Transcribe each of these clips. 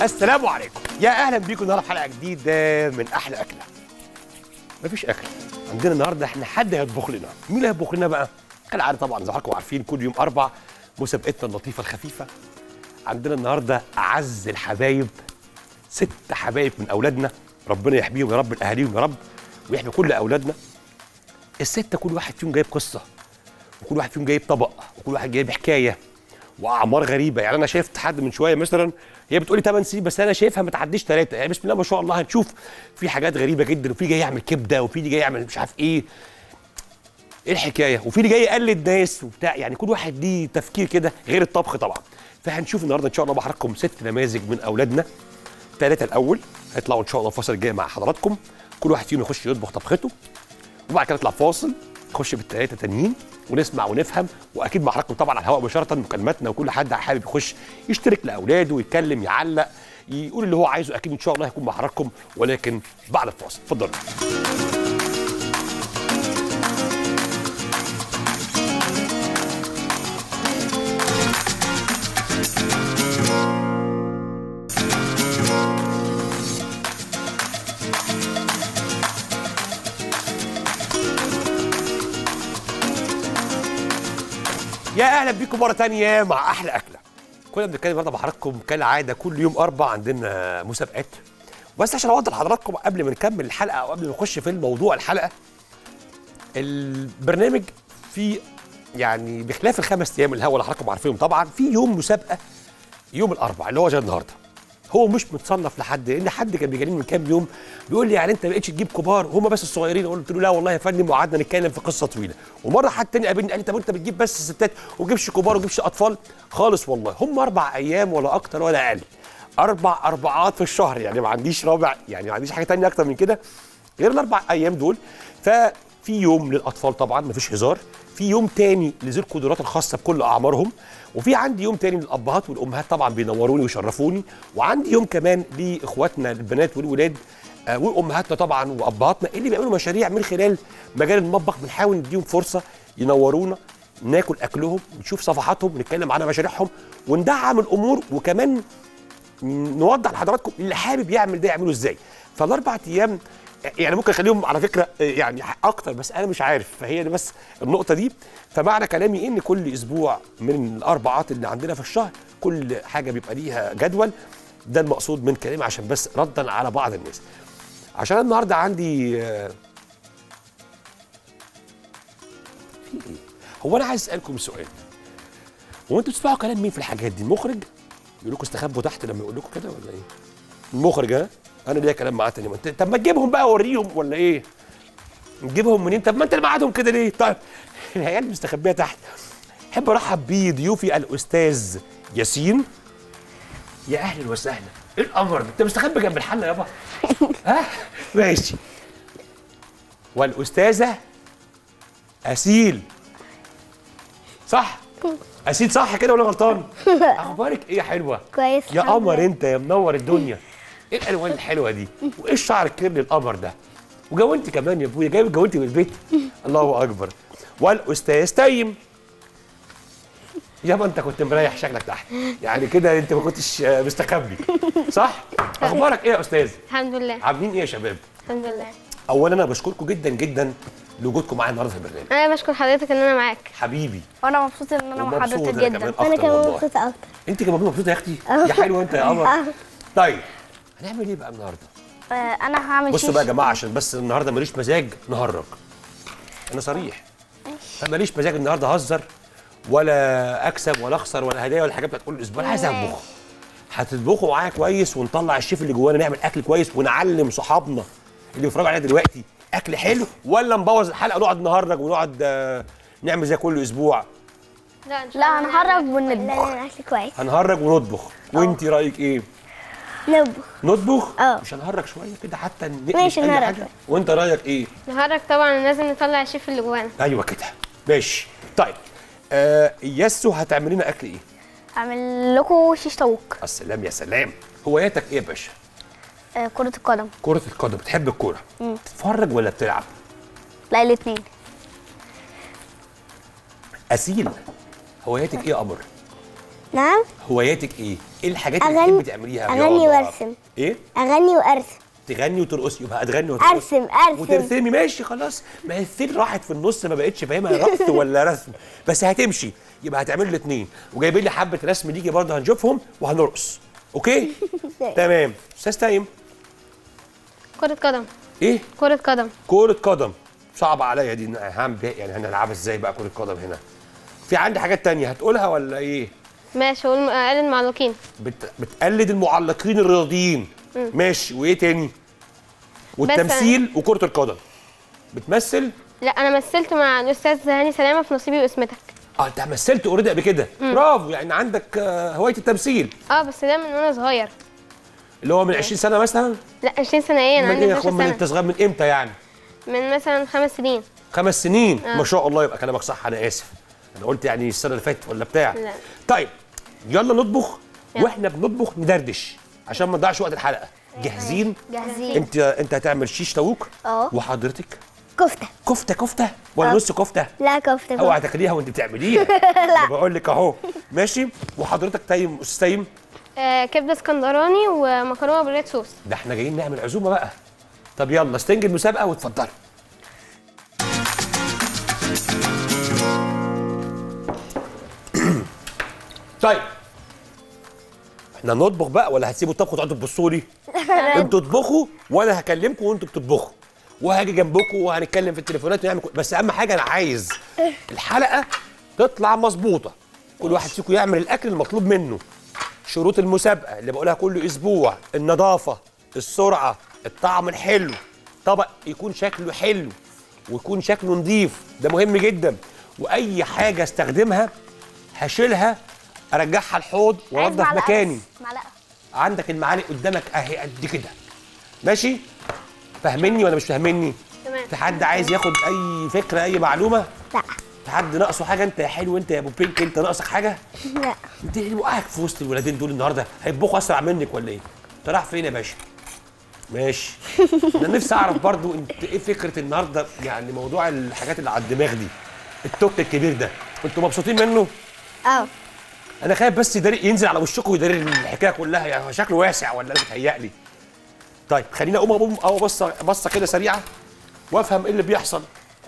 السلام عليكم يا اهلا بيكم النهارده في حلقه جديده من احلى اكله مفيش اكل عندنا النهارده احنا حد هيطبخ لنا مين اللي هيطبخ لنا بقى كالعاده طبعا زي ما حضراتكم عارفين كل يوم اربع مسابقتنا اللطيفه الخفيفه عندنا النهارده اعز الحبايب ست حبايب من اولادنا ربنا يحميهم يا رب الاهاليهم يا رب ويحمي كل اولادنا السته كل واحد فيهم جايب قصه وكل واحد فيهم جايب طبق وكل واحد جايب حكايه واعمار غريبه يعني انا شايفت حد من شويه مثلا هي بتقول لي 8 سنين بس انا شايفها ما تعديش ثلاثه يعني بسم الله ما شاء الله هنشوف في حاجات غريبه جدا وفي جاي يعمل كبده وفي اللي جاي يعمل مش عارف ايه ايه الحكايه وفي اللي جاي يقلد ناس وبتاع يعني كل واحد ليه تفكير كده غير الطبخ طبعا فهنشوف النهارده ان شاء الله بحركم ست نماذج من اولادنا ثلاثه الاول هيطلعوا ان شاء الله الفصل الجاي مع حضراتكم كل واحد فيهم يخش يطبخ طبخته وبعد كده نطلع فاصل نخش بالثلاثه تانيين ونسمع ونفهم واكيد مع حضراتكم طبعا على الهواء مباشره مكالماتنا وكل حد حابب يخش يشترك لاولاده ويتكلم يعلق يقول اللي هو عايزه اكيد ان شاء الله هيكون مع حضراتكم ولكن بعد الفاصل اتفضلوا يا اهلا بيكم مره تانية مع احلى اكله كنا بنتكلم النهارده مع حضراتكم كالعاده كل يوم اربع عندنا مسابقات بس عشان اوضح لحضراتكم قبل ما نكمل الحلقه او قبل ما نخش في الموضوع الحلقه البرنامج فيه يعني بخلاف الخمس ايام الهوا اللي حضراتكم عارفينهم طبعا في يوم مسابقه يوم الاربع اللي هو زي النهارده هو مش متصنف لحد لان حد كان بيجاني من كام يوم بيقول لي يعني انت ما بقتش تجيب كبار هم بس الصغيرين قلت له لا والله يا فندم وقعدنا نتكلم في قصه طويله ومره حد تاني قابلني قال لي طب انت بتجيب بس ستات وتجيبش كبار وتجيبش اطفال خالص والله هم اربع ايام ولا اكتر ولا اقل اربع اربعات في الشهر يعني ما عنديش رابع يعني ما عنديش حاجه تانية اكتر من كده غير الاربع ايام دول ففي يوم للاطفال طبعا مفيش هزار في يوم تاني لذوي القدرات الخاصه بكل اعمارهم وفي عندي يوم تاني للابهات والامهات طبعا بينوروني ويشرفوني وعندي يوم كمان لاخواتنا البنات والولاد آه، وامهاتنا طبعا وابهاتنا اللي بيعملوا مشاريع من خلال مجال المطبخ بنحاول نديهم فرصه ينورونا ناكل اكلهم نشوف صفحاتهم نتكلم على مشاريعهم وندعم الامور وكمان نوضح لحضراتكم اللي حابب يعمل ده يعمله ازاي فالاربع ايام يعني ممكن اخليهم على فكره يعني اكتر بس انا مش عارف فهي دي بس النقطه دي فمعنى كلامي ان كل اسبوع من الاربعات اللي عندنا في الشهر كل حاجه بيبقى ليها جدول ده المقصود من كلامي عشان بس ردا على بعض الناس عشان النهارده عندي آه، في ايه هو انا عايز اسالكم سؤال هو انتوا بتسمعوا كلام مين في الحاجات دي المخرج يقول لكم استخبوا تحت لما يقول لكم كده ولا ايه المخرج ها انا ليا كلام معاه تاني ما انت- طب ما تجيبهم بقى وريهم ولا ايه نجيبهم منين طب ما انت اللي معادهم كده ليه طيب العيال مستخبيه تحت احب ارحب بضيوفي الاستاذ ياسين يا اهلا وسهلا ايه الامر ده انت مستخبي جنب الحله يابا ها ماشي والاستاذه اسيل صح اسيل صح كده ولا غلطان اخبارك ايه يا حلوه كويس يا الحمد قمر لله. انت يا منور الدنيا ايه الالوان الحلوه دي وايه الشعر الكيرلي القمر ده وجوانت كمان يا ابويا جايب جوانتي من البيت الله اكبر والاستاذ تيم يابا انت كنت مريح شكلك تحت يعني كده انت ما كنتش آه، مستخبي صح اخبارك ايه يا استاذ الحمد لله عاملين ايه يا شباب الحمد لله اولا انا بشكركم جدا جدا لوجودكم معايا النهارده في البرنامج انا بشكر حضرتك ان انا معاك حبيبي وانا مبسوطه ان انا مع ومبسوط حضرتك أنا جدا كمان انا أكتر كمان والله. مبسوطه اكتر انت كمان مبسوطه يا اختي يا حلوه انت يا قمر طيب هنعمل ايه بقى النهارده آه، انا هعمل بصوا شيش بقى يا جماعه عشان بس النهارده ماليش مزاج نهرج انا صريح ماليش مزاج النهارده اهزر ولا اكسب ولا اخسر ولا هدايا ولا حاجات بتاعت كل اسبوع انا عايز اطبخ هتطبخوا معايا كويس ونطلع الشيف اللي جوانا نعمل اكل كويس ونعلم صحابنا اللي بيتفرجوا علينا دلوقتي اكل حلو ولا نبوظ الحلقه ونقعد نهرج ونقعد آه، نعمل زي كل اسبوع لا ان شاء لا الله هنهرج لا ونطبخ لا اكل كويس هنهرج ونطبخ وانت رايك ايه نطبخ نطبخ اه. مش هنهرج شويه كده حتى نقلب ماشي، اي نهرج حاجه شوية. وانت رايك ايه نهرج طبعا لازم نطلع الشيف اللي جوانا ايوه كده ماشي طيب آه ياسو هتعمل لنا اكل ايه اعمل لكم شيش طاووق السلام يا سلام هواياتك ايه يا باشا آه، كره القدم كره القدم بتحب الكوره تتفرج ولا بتلعب لا الاثنين اسيل هواياتك ايه يا قمر نعم هواياتك ايه ايه الحاجات اللي أغني- بتحبي تعمليها أغني رياضة؟ وأرسم. ايه اغني وارسم تغني وترقصي يبقى هتغني وترقصي أرسم- أرسم. وترسمي ماشي خلاص ما هي الثيل راحت في النص ما بقتش فاهمها رقص ولا رسم بس هتمشي يبقى هتعملي الاثنين وجايبين لي حبه رسم ليكي برضه هنشوفهم وهنرقص اوكي تمام استاذ تايم كرة قدم ايه كرة قدم كرة قدم صعبة عليا دي هعمل بيها- يعني هنلعبها ازاي بقى كرة قدم هنا في عندي حاجات تانية هتقولها ولا ايه ماشي هقول اقل المعلقين بت... بتقلد المعلقين الرياضيين ماشي وايه تاني والتمثيل وكرة القدم بتمثل لا انا مثلت مع الاستاذ هاني سلامه في نصيبي واسمتك اه انت مثلت اوريدي قبل كده برافو يعني عندك آه، هوايه التمثيل اه بس ده من وانا صغير اللي هو من 20 سنه مثلا لا 20 سنه ايه انا من عندي ايه يا 12 اخوان من سنه انت صغير من امتى يعني من مثلا خمس سنين خمس سنين ما شاء الله يبقى كلامك صح انا اسف انا قلت يعني السنه اللي فاتت ولا بتاع لا. طيب يلا نطبخ يلا. واحنا بنطبخ ندردش عشان ما نضيعش وقت الحلقه جاهزين جاهزين انت انت هتعمل شيش طاووق اه. وحضرتك كفته كفته كفته ولا نص كفته لا كفته اوعى تاكليها وانت بتعمليها لا بقول لك اهو ماشي وحضرتك تايم استاذ تايم آه كبده اسكندراني ومكرونه بالريد صوص ده احنا جايين نعمل عزومه بقى طب يلا استنجد المسابقه واتفضلوا طيب احنا نطبخ بقى ولا هتسيبوا الطبخ وتقعدوا تبصوا لي انتوا اطبخوا وانا هكلمكم وانتوا بتطبخوا وهاجي جنبكم وهنتكلم في التليفونات ونعمل كل- بس اهم حاجه انا عايز الحلقه تطلع مظبوطه كل واحد فيكم يعمل الاكل المطلوب منه شروط المسابقه اللي بقولها كل اسبوع النظافه السرعه الطعم الحلو طبق يكون شكله حلو ويكون شكله نظيف ده مهم جدا واي حاجه استخدمها هشيلها ارجعها الحوض عايز وانضف معلقة مكاني بس، معلقه عندك المعالق قدامك اهي قد كده ماشي فاهمني ولا مش فاهمني تمام في حد عايز ياخد اي فكره اي معلومه لا في حد ناقصه حاجه انت يا حلو انت يا ابو بينك انت ناقصك حاجه لا انت اللي موقعك في وسط الولادين دول النهارده هيطبخوا اسرع منك ولا ايه انت رايح فين يا باشا ماشي انا نفسي اعرف برضو انت ايه فكره النهارده يعني موضوع الحاجات اللي على الدماغ دي التوك الكبير ده انتوا مبسوطين منه اه انا خايف بس يداري ينزل على وشكم ويداري الحكايه كلها يعني هو شكله واسع ولا انا بتهيألي طيب خليني اقوم اقوم اقوم بصه بصه كده سريعه وافهم ايه اللي بيحصل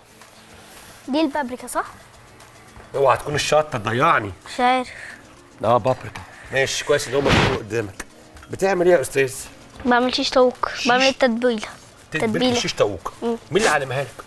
دي البابريكا صح؟ اوعى تكون الشطه تضيعني مش عارف اه بابريكا ماشي كويس ان هم يكونوا قدامك بتعمل ايه يا استاذ؟ بعمل شيش طاووق بعمل التتبيله تتبيله تتبيله شيش طاووق مين اللي علمها لك؟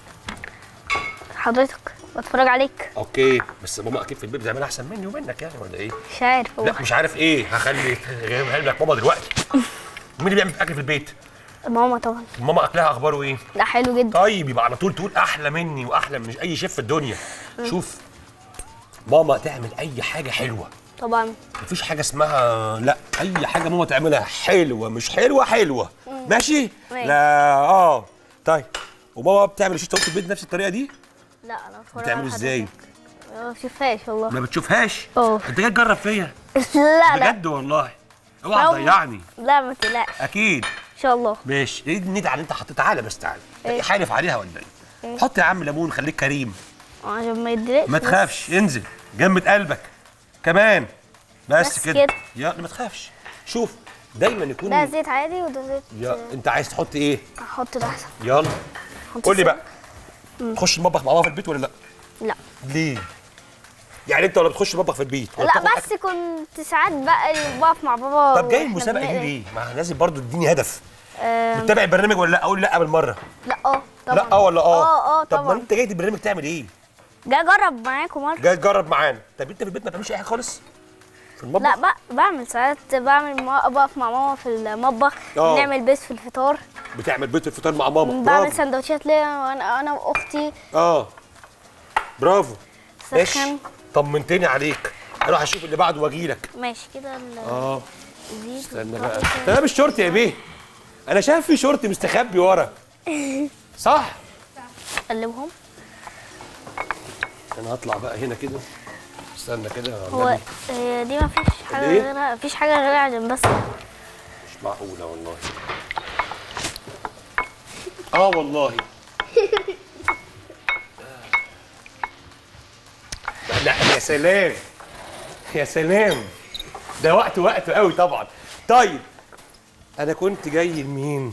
حضرتك بتفرج عليك اوكي بس ماما اكيد في البيت بتعملها احسن مني ومنك يعني ولا ايه؟ مش عارف هو لا مش عارف ايه هخلي جايبها لك ماما دلوقتي مين اللي بيعمل اكل في البيت؟ ماما طبعا ماما اكلها اخباره ايه؟ ده حلو جدا طيب يبقى على طول تقول احلى مني واحلى من اي شيف في الدنيا شوف ماما تعمل اي حاجه حلوه طبعا مفيش حاجه اسمها لا اي حاجه ماما تعملها حلوه مش حلوه حلوه ماشي ماشي. لا اه طيب وماما بتعمل شيش طاووق في البيت نفس الطريقه دي لا انا بتفرج بتعمله على ازاي حضرتك. ما بشوفهاش والله ما بتشوفهاش اه. انت جاي تجرب فيا لا لا بجد والله اوعى لو- تضيعني لا ما تقلقش اكيد ان شاء الله ماشي ايه الندعه اللي انت حطيتها تعالى بس تعالى ايه؟ حالف عليها ولا ايه حط يا عم ليمون خليك كريم عشان ما يدرقش ما تخافش انزل جمد قلبك كمان بس, بس كده كده. يلا ما تخافش شوف دايما يكون ده زيت عادي وده زيت يا انت عايز تحط ايه احط ده احسن يلا أحط قول لي سن- بقى تخش المطبخ مع ماما في البيت ولا لا لا ليه يعني انت ولا بتخش المطبخ في البيت ولا لا بتاخد بس كنت ساعات بقى بقف مع بابا طب جاي وإحنا المسابقه دي بنقرا. ليه ما لازم برضو تديني هدف آم، بتتابع البرنامج ولا لا اقول لا بالمره لا اه طبعا لا اه ولا اه اه اه طب ما طبعا انت جاي البرنامج تعمل ايه جاي اجرب معاكم مره جاي تجرب معانا طب انت في البيت ما بتعملش اي حاجه خالص في المطبخ لا بقى بعمل ساعات بعمل ما- بقف مع ماما في المطبخ اه. نعمل بيض في الفطار بتعمل بيت الفطار مع ماما بعمل برافو سندوتشات ليا وانا انا واختي اه برافو ماشي سخن طمنتني عليك اروح اشوف اللي بعده واجي لك ماشي كده ال- اه الزيت استنى بقى والطاسة. ده لابس شورت يا بيه انا شايف في شورت مستخبي ورا صح قلبهم انا هطلع بقى هنا كده استنى كده يا هو نبي. هي دي ما فيش حاجه ليه؟ غيرها مفيش حاجه غيرها عشان بس مش معقوله والله اه والله لا لا يا سلام يا سلام ده وقت وقت قوي طبعا طيب انا كنت جاي لمين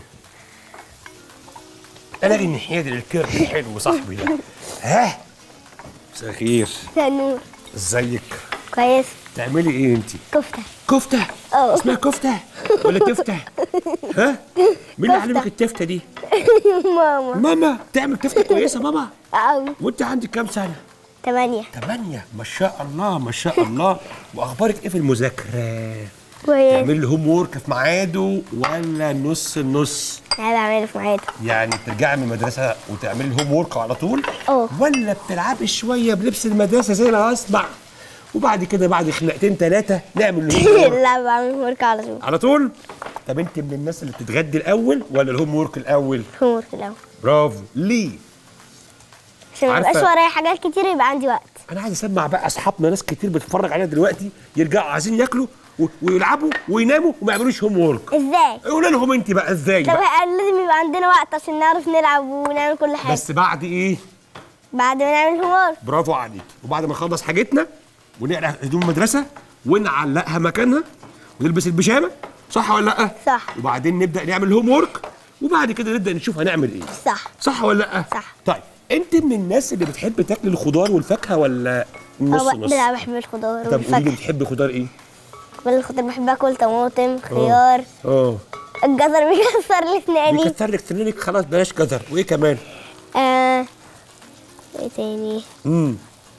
انا جاي الناحيه دي للكرم الحلو صاحبي ده ها مساء الخير تنور ازيك كويس تعملي ايه انت كفتة كفته اه. اسمها كفته ولا تفته ها مين اللي علمك التفته دي ماما ماما تعمل تفته كويسه ماما أوي وانت عندك كام سنه تمانية تمانية ما شاء الله ما شاء الله واخبارك ايه في المذاكره كويس تعمل لي هوم وورك في ميعاده ولا نص النص أنا بعمله في ميعاده يعني بترجعي من المدرسه وتعملي الهوم وورك على طول اه. ولا بتلعبي شويه بلبس المدرسه زي ما اسمع وبعد كده بعد خناقتين ثلاثه نعمل الهوم وورك لا بعمل ورك على طول على طول طب انت من الناس اللي بتتغدي الاول ولا الهوم وورك الاول هوم الأول برافو ليه عشان ما عارفة- يبقاش ورايا حاجات كتير يبقى عندي وقت انا عايز اسمع بقى اصحابنا ناس كتير بتتفرج علينا دلوقتي يرجعوا عايزين ياكلوا و- ويلعبوا ويناموا وما يعملوش هوم وورك ازاي؟ قول لهم انت بقى ازاي طب بقى لازم يبقى عندنا وقت عشان نعرف نلعب ونعمل كل حاجة بس بعد ايه بعد ما نعمل هوم برافو عليك وبعد ما نخلص حاجتنا ونقلع هدوم المدرسه ونعلقها مكانها ونلبس البيجامه صح ولا لا صح. وبعدين نبدا نعمل هوم وورك وبعد كده نبدا نشوف هنعمل ايه صح صح ولا لا صح. طيب انت من الناس اللي بتحب تاكل الخضار والفاكهه ولا نص أه نص لا بحب الخضار طب قولي لي والفاكهة بتحبي خضار ايه كل الخضار بحب اكل طماطم خيار اه الجزر بيكسر لي اسناني بيكسر لك سنينك خلاص بلاش جزر وايه كمان آه ايه تاني امم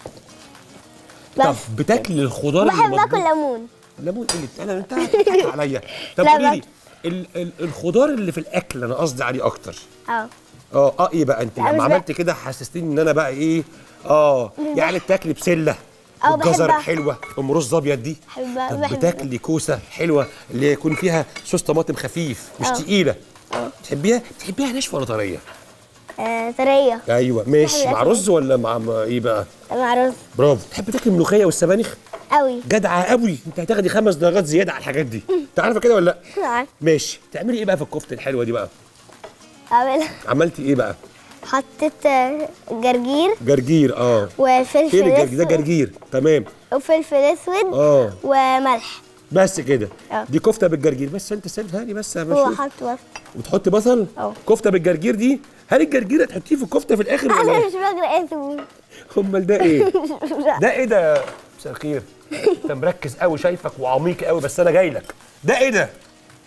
بس طب بتاكل الخضار بحب المطبوخ؟ اكل ليمون ليمون ايه اللي- انا انت هتضحك عليا طب لا قولي لي باكل. ال- ال- الخضار اللي في الاكل انا قصدي عليه اكتر اه اه اه ايه بقى انت لا، مش لما بقى. عملت كده حسستني ان انا بقى ايه اه يعني بتاكلي بسله اه، الجزر بحبها. الحلوه ام رز ابيض دي بحبها- طب بحبها. بتاكلي كوسه حلوه اللي يكون فيها صوص طماطم خفيف مش اه. تقيله تحبيها تحبيها ناشفه ولا طريه آه، طريه ايوه ماشي بحب مع الأكل. رز ولا مع مع ايه بقى مع رز برافو تحب تاكل الملوخيه والسبانخ قوي جدعه قوي انت هتاخدي خمس درجات زياده على الحاجات دي انت عارفه كده ولا لا عارف ماشي تعملي ايه بقى في الكفته الحلوه دي بقى اعملها عملتي ايه بقى حطيت آه، جرجير جرجير اه وفلفل فين الجرجير ده اسود جرجير تمام وفلفل اسود اه وملح بس كده اه. دي كفته بالجرجير بس انت سيبها لي بس يا هو باشا حط بس وتحطي بصل اه. كفته بالجرجير دي هل الجرجير هتحطيه في الكفته في الاخر انا ولا مش فاكره اسمه امال ده ايه ده ايه ده مساء الخير انت مركز قوي شايفك وعميق قوي بس انا جاي لك ده ايه ده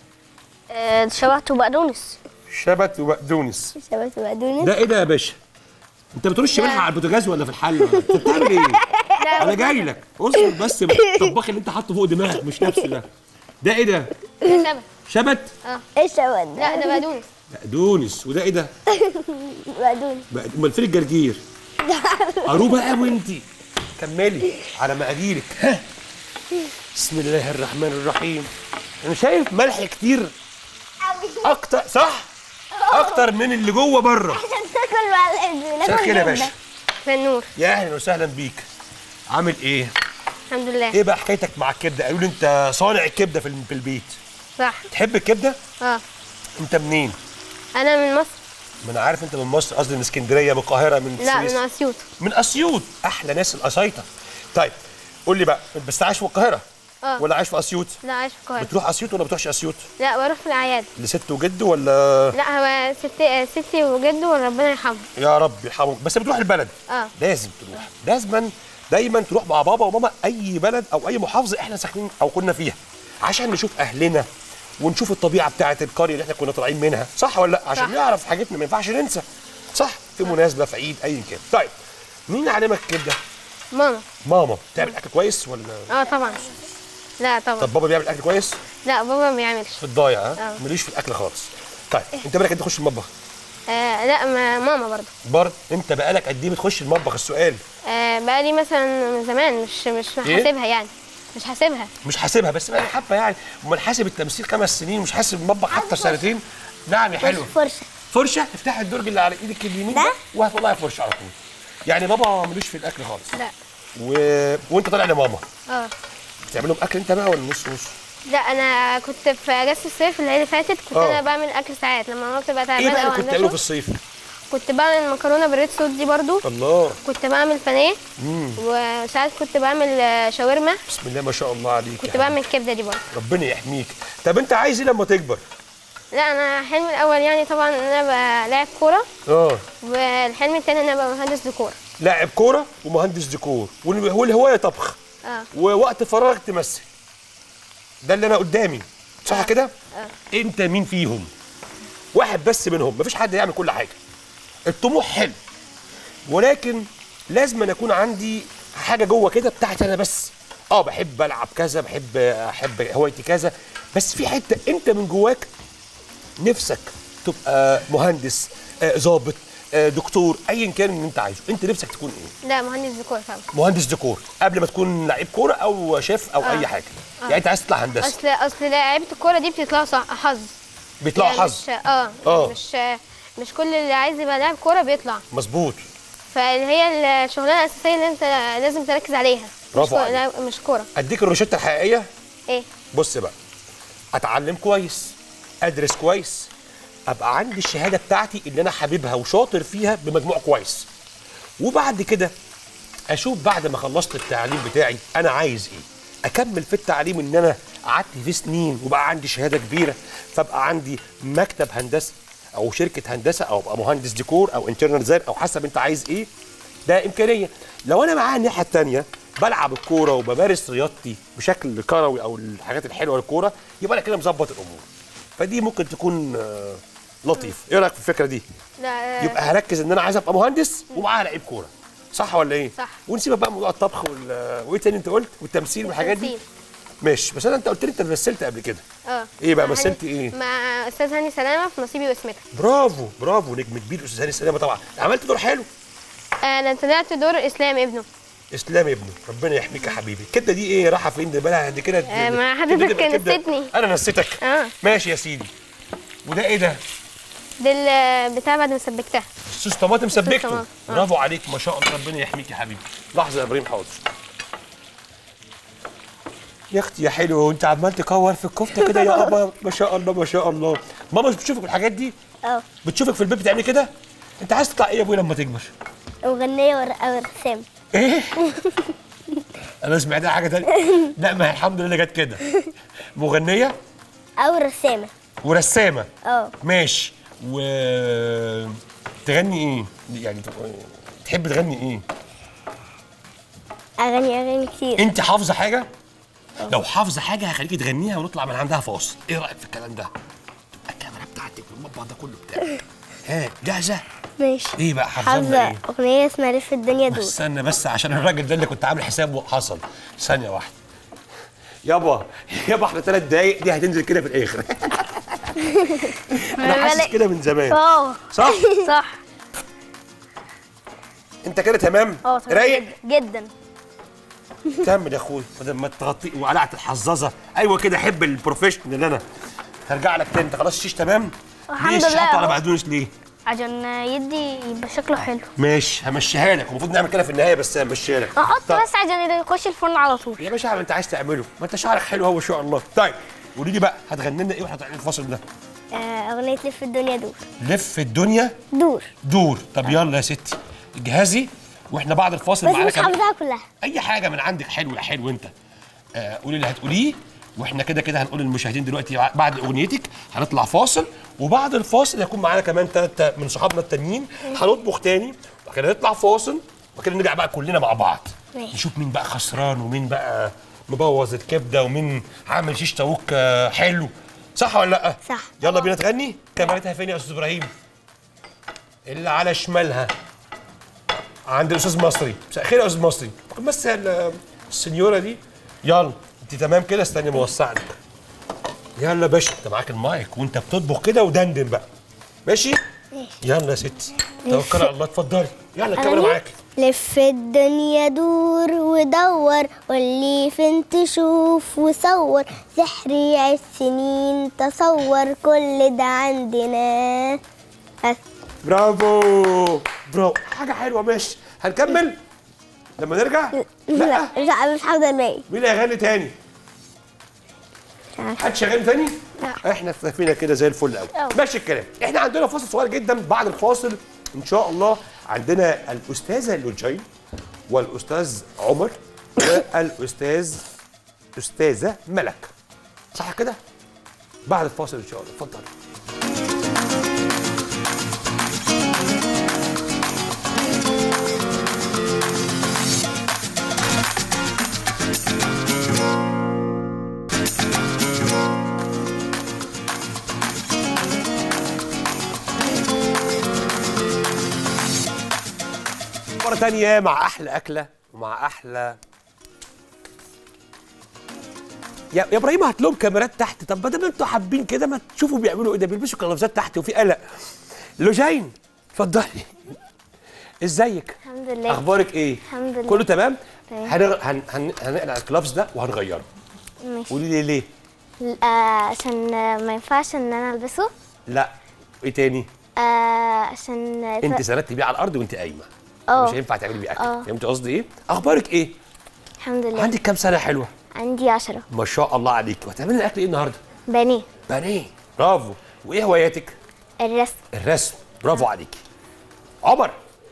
آه، شبهته بقدونس شبت وبقدونس شبت بقدونس ده ايه ده يا باشا انت بترش ملح على البوتاجاز ولا في الحله انت بتعمل ايه انا جاي لك اصبر بس الطباخ اللي انت حاطه فوق دماغك مش نفسه ده ده ايه ده شبت شبت ايه الشبت لا ده بقدونس بقدونس وده ايه ده بقدونس بقد- امال فين الجرجير قروبه قوي انت كملي على ما اجيلك ها بسم الله الرحمن الرحيم انا شايف ملح كتير اكتر صح اكتر من اللي جوه بره تاكل مع مساء الخير يا باشا فنور يا اهلا وسهلا بيك عامل ايه الحمد لله ايه بقى حكايتك مع الكبده قالوا لي انت صانع الكبده في في البيت صح تحب الكبده اه انت منين انا من مصر ما انا عارف انت من مصر قصدي من اسكندريه من القاهره من لا السويس من اسيوط من اسيوط احلى ناس القصايطه طيب قول لي بقى بس عايش في القاهره اه ولا عايش في اسيوط لا عايش في القاهره بتروح اسيوط ولا بتروحش اسيوط لا بروح في الاعياد لست وجد ولا لا هو ستي ستي وجده وربنا يرحمه يا رب يرحمك بس بتروح البلد اه لازم تروح لازما دايما تروح مع بابا وماما اي بلد او اي محافظه احنا ساكنين او كنا فيها عشان نشوف اهلنا ونشوف الطبيعه بتاعه القريه اللي احنا كنا طالعين منها صح ولا لا عشان صح. نعرف حاجتنا ما ينفعش ننسى صح في مناسبه في عيد ايا كان طيب مين علمك الكبده ماما ماما بتعمل اكل كويس ولا اه طبعا لا طبعا طب بابا بيعمل اكل كويس لا بابا ما بيعملش في الضايع ها اه. ماليش في الاكل خالص طيب انت بالك انت تخش المطبخ آه لا ما ماما برضه برضه انت بقالك قد ايه بتخش المطبخ السؤال آه بقالي مثلا من زمان مش مش إيه؟ حاسبها يعني مش حاسبها مش حاسبها بس بقى حبه يعني امال حاسب التمثيل خمس سنين مش حاسب المطبخ حتى سنتين نعم يا حلو فرشه فرشه افتحي الدرج اللي على ايدك اليمين ده ده؟ وهتطلعي فرشه على طول يعني بابا ملوش في الاكل خالص لا و... وانت طالع لماما اه بتعمل لهم اكل انت بقى ولا نص نص لا انا كنت في اجازه الصيف اللي هي اللي فاتت كنت اه. انا بعمل اكل ساعات لما ماما بتبقى ايه تعبانه بقى او اللي كنت عندها بتعمله في شغل. الصيف كنت بعمل مكرونه بالريد صوص دي برضو الله كنت بعمل بانيه وساعات كنت بعمل آه، شاورما بسم الله ما شاء الله عليك كنت يا بعمل كبده دي برضو حبيبي. ربنا يحميك طب انت عايز ايه لما تكبر لا انا حلمي الاول يعني طبعا ان انا ابقى لاعب كوره اه والحلم التاني ان انا ابقى مهندس ديكور لاعب كوره ومهندس ديكور وال- والهوايه طبخ اه ووقت فراغك تمثل ده اللي انا قدامي صح كده انت مين فيهم واحد بس منهم مفيش حد يعمل كل حاجه الطموح حلو ولكن لازم أن يكون عندي حاجه جوه كده بتاعتي انا بس اه بحب العب كذا بحب احب هوايتي كذا بس في حته انت من جواك نفسك تبقى مهندس آه، ضابط آه، دكتور ايا كان اللي انت عايزه انت نفسك تكون ايه لا مهندس ديكور فعلا مهندس ديكور قبل ما تكون لعيب كوره او شيف او اي حاجه يعني انت عايز تطلع هندسه اصل اصل لعيبه الكوره دي بتطلع صح حظ بيطلعوا يعني حظ مش اه آه. مش مش كل اللي عايز يبقى لاعب كوره بيطلع مظبوط فهي الشغلانه الاساسيه اللي انت لازم تركز عليها برافو مش, كو- عليك. لا، مش كوره اديك الروشته الحقيقيه ايه بص بقى اتعلم كويس ادرس كويس ابقى عندي الشهاده بتاعتي اللي انا حاببها وشاطر فيها بمجموع كويس وبعد كده اشوف بعد ما خلصت التعليم بتاعي انا عايز ايه اكمل في التعليم ان انا قعدت فيه سنين وبقى عندي شهاده كبيره فابقى عندي مكتب هندسه او شركه هندسه او ابقى مهندس ديكور او انترنال ديزاين او حسب انت عايز ايه ده امكانيه لو انا معايا الناحيه الثانيه بلعب الكوره وبمارس رياضتي بشكل كروي او الحاجات الحلوه للكوره يبقى انا كده مظبط الامور فدي ممكن تكون آه، لطيف ايه رايك في الفكره دي لا يبقى هركز ان انا عايز ابقى مهندس ومعايا لعيب كوره صح ولا ايه صح. ونسيبك بقى موضوع الطبخ وال... وايه تاني انت قلت والتمثيل والحاجات دي تمثيل. ماشي بس انا انت قلت لي انت مثلت قبل كده اه إيه بقى، مع مثلت هاني- إيه؟ مع استاذ هاني سلامه في نصيبي واسمتك برافو برافو نجم كبير استاذ هاني سلامه طبعا عملت دور حلو انا طلعت دور اسلام ابنه اسلام ابنه ربنا يحميك يا حبيبي الكبده دي ايه رايحه فين ده بالها قد كده آه، ما الكبدة حضرتك تبقى كبدة. نسيتني. انا نسيتك اه ماشي يا سيدي وده ايه ده دي ال- بتاع بعد ما سبكتها صوص طماطم سبكته طماطم. آه. برافو عليك ما شاء الله ربنا يحميك يا حبيبي لحظه يا ابراهيم حاضر يا اختي يا حلو وانت عمال تكور في الكفته كده يا ابا ما شاء الله ما شاء الله ماما مش بتشوفك الحاجات دي اه بتشوفك في البيت بتعملي كده انت عايز تطلع ايه يا ابويا لما تكبر وغنية ور- ورسام ايه انا سمعت حاجه تانية لا ما هي الحمد لله جت كده مغنيه او رسامة ورسامه اه ماشي و تغني ايه يعني تحب تغني ايه اغاني اغاني كتير انت حافظه حاجه لو حافظه حاجه هخليكي تغنيها ونطلع من عندها فاصل ايه رايك في الكلام ده تبقى الكاميرا بتاعتك والمطبخ ده كله بتاعك ها جاهزه ماشي ايه بقى حافظه حافظة ايه اغنية اسمها لف الدنيا دور استنى بس عشان الراجل ده اللي كنت عامل حسابه حصل ثانيه واحده يابا يابا احنا ثلاث دقايق دي هتنزل كده في الاخر انا حاسس بالك- كده من زمان اه صح صح انت كده تمام اه تمام رايق جدا جدا كمل يا اخوي بدل ما تغطي وقلعت الحظاظه ايوه كده حب البروفيشنال اللي انا هرجع لك تاني انت خلاص الشيش تمام الحمد ليه الشيش لله حاطه على اهو. بقدونس ليه عشان يدي يبقى شكله حلو ماشي همشيها لك المفروض نعمل كده في النهايه بس همشيها لك احط طيب. بس عشان يخش الفرن على طول يا باشا اعمل انت عايز تعمله ما انت شعرك حلو اهو ما شاء الله طيب قولي لي بقى هتغني لنا ايه واحنا طالعين الفاصل ده آه، اغنية لف الدنيا دور لف الدنيا دور دور طب يلا يا ستي اجهزي واحنا بعد الفاصل بس معانا مش كمان حافظاها كلها اي حاجه من عندك حلو يا حلو انت آه قولي اللي هتقوليه واحنا كده كده هنقول للمشاهدين دلوقتي ع- بعد اغنيتك هنطلع فاصل وبعد الفاصل هيكون معانا كمان ثلاثه من صحابنا التانيين هنطبخ تاني وبعد كده نطلع فاصل وبعد كده نرجع بقى كلنا مع بعض ماشي. نشوف مين بقى خسران ومين بقى مبوظ الكبده ومين عامل شيش طاووق آه، حلو صح ولا لا صح. يلا بينا تغني كاميرتها فين يا استاذ ابراهيم اللي على شمالها عند الاستاذ مصري مساء الخير يا استاذ مصري ممكن بس ال- السنيوره دي يلا انت تمام كده استني موسع لك يلا يا باشا انت معاك المايك وانت بتطبخ كده ودندن بقى ماشي يلا يا ستي توكل على الله اتفضلي يلا الكاميرا أغني؟ معاك لف الدنيا دور ودور واللي فين تشوف وصور سحر يعيش سنين تصور كل ده عندنا بس برافو برافو حاجه حلوه ماشي هنكمل لما نرجع لا لا لا مش حافظة الباقي مين هيغني تاني مش عارفة. حد شغال تاني؟ لا. احنا فينا كده زي الفل قوي أوي. ماشي الكلام احنا عندنا فاصل صغير جدا بعد الفاصل ان شاء الله عندنا الاستاذه لوجين والاستاذ عمر والاستاذ استاذه ملك صح كده بعد الفاصل ان شاء الله اتفضل مرة تانية مع أحلى أكلة ومع أحلى يا يا ابراهيم هات لهم كاميرات تحت طب ما دام انتوا حابين كده ما تشوفوا بيعملوا ايه ده بيلبسوا قفازات تحت وفي قلق لوجين اتفضلي ازيك الحمد لله اخبارك ايه الحمد لله. كله تمام تمام. هنغ... هن... هن... هنقلع الكلافز ده وهنغيره ماشي قولي لي ليه آه عشان آه، ما ينفعش ان انا البسه لا ايه تاني آه عشان انت سندتي بيه على الارض وانت قايمه اه. مش هينفع تعملي بيه اكل اه. فهمتي قصدي ايه اخبارك ايه الحمد لله عندك كام سنه حلوه عندي عشرة ما شاء الله عليك وهتعملي الاكل ايه النهارده بنيه بانيه برافو وايه هواياتك الرسم الرسم برافو عليكي عمر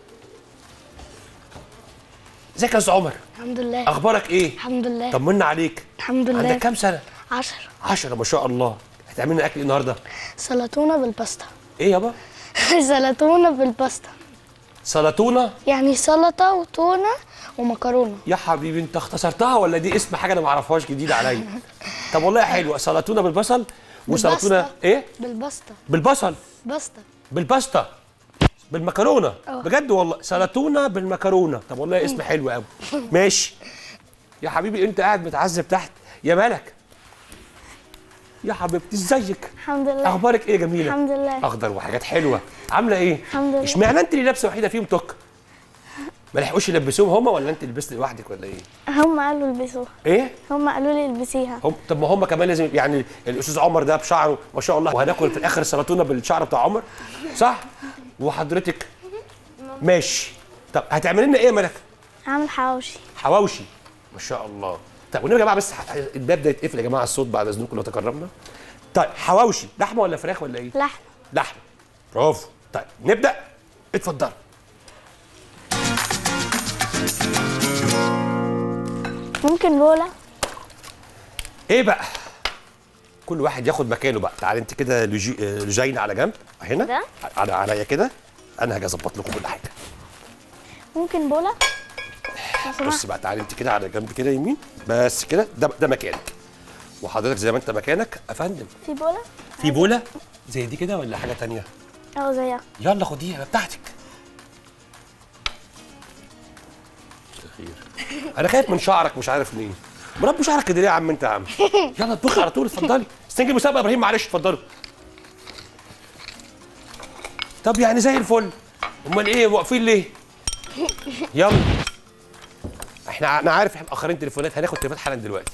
ازيك يا استاذ عمر الحمد لله اخبارك ايه الحمد لله طمنا عليك الحمد لله عندك كام سنه عشرة عشرة ما شاء الله هتعملي اكل ايه النهارده سلطونة بالباستا ايه يابا سلطونة بالباستا سلطونه يعني سلطة وتونة ومكرونة يا حبيبي انت اختصرتها ولا دي اسم حاجه انا ما اعرفهاش جديده عليا طب والله حلوه سلطونه بالبصل وسلطونه بالباستا. ايه بالباستا بالبصل باستا بالباستا بالمكرونه اه. بجد والله سلطونه بالمكرونه طب والله اسم حلو قوي ماشي يا حبيبي انت قاعد متعذب تحت يا مالك يا حبيبتي ازيك الحمد لله اخبارك ايه يا جميله الحمد لله اخضر وحاجات حلوه عامله ايه الحمد لله. اشمعنى انت اللي لابسه وحيده فيهم توك ما لحقوش يلبسوهم هما ولا انت لبست لوحدك ولا ايه هم قالوا البسوها ايه هم قالوا لي البسيها هم طب ما هم كمان لازم يعني الاستاذ عمر ده بشعره ما شاء الله وهناكل في الاخر سلطونه بالشعر بتاع عمر صح وحضرتك ماشي طب هتعملي لنا ايه يا ملك هعمل حواوشي حواوشي ما شاء الله طب ونبقى يا جماعه بس ح- الباب ده يتقفل يا جماعه الصوت بعد اذنكم لو تكرمنا طيب حواوشي لحمه ولا فراخ ولا ايه لحم لحمه برافو طيب نبدا اتفضل ممكن بولا ايه بقى كل واحد ياخد مكانه بقى تعالى انت كده لجي- آه، لجينا على جنب هنا ده؟ على عليا كده انا هاجي اظبط لكم كل حاجه ممكن بولا لو بص سمحت بقى تعالى انت كده على جنب كده يمين بس كده ده ده مكانك وحضرتك زي ما انت مكانك يا فندم في بولا في بوله زي دي كده ولا حاجه تانية اه زيها يلا خديها بتاعتك خير انا خايف من شعرك مش عارف ليه مربي شعرك كده ليه يا عم انت يا عم يلا اطبخي على طول اتفضلي استنجي المسابقه يا ابراهيم معلش اتفضلوا طب يعني زي الفل امال ايه واقفين ليه يلا احنا انا عارف احنا مأخرين تليفونات هناخد تليفونات حالا دلوقتي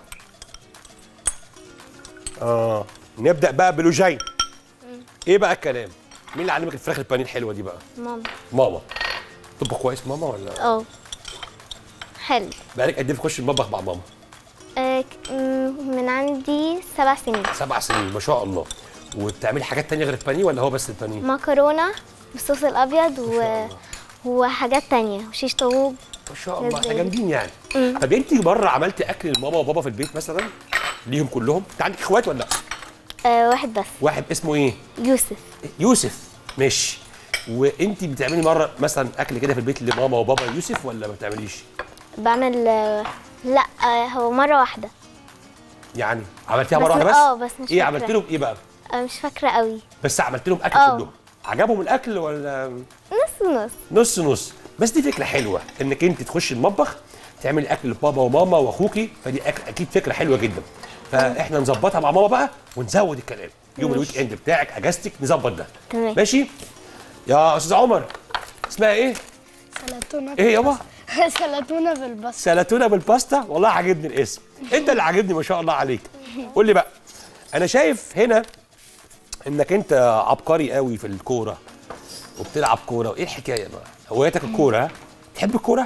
اه نبدا بقى بلوجين ايه بقى الكلام مين اللي علمك الفراخ البانيه الحلوه دي بقى ماما ماما تطبخ كويس ماما ولا اه حلو بقالك قد ايه بتخش المطبخ مع ماما آه، ك- م- من عندي سبع سنين سبع سنين ما شاء الله وبتعملي حاجات تانية غير البانيه ولا هو بس البانيه مكرونة بالصوص الأبيض و... الله. وحاجات تانية وشيش طاووق ما شاء الله احنا لازم. جامدين يعني طب انت بره عملتي اكل لماما وبابا في البيت مثلا ليهم كلهم انت عندك اخوات ولا لا آه واحد بس واحد اسمه ايه يوسف يوسف ماشي وانت بتعملي مره مثلا اكل كده في البيت لماما وبابا يوسف ولا ما بتعمليش بعمل آه، لا آه هو مرة واحدة يعني عملتيها بس مره واحده بس اه بس مش ايه فاكرة. عملت لهم ايه بقى آه مش فاكرة قوي بس عملت لهم اكل اه. كلهم عجبهم الاكل ولا نص نص نص نص بس دي فكره حلوه انك انت تخشي المطبخ تعملي اكل لبابا وماما واخوكي فدي أك- اكيد فكره حلوه جدا فاحنا نظبطها مع ماما بقى ونزود الكلام يوم الويك اند بتاعك اجازتك نظبط ده تمام. ماشي يا استاذ عمر اسمها ايه سلطونة ايه يابا سلطونة بالباستا سلطونه بالباستا والله عاجبني الاسم انت اللي عاجبني ما شاء الله عليك قول لي بقى انا شايف هنا انك انت عبقري قوي في الكوره وبتلعب كوره وايه الحكايه بقى هوايتك الكوره ها تحب الكوره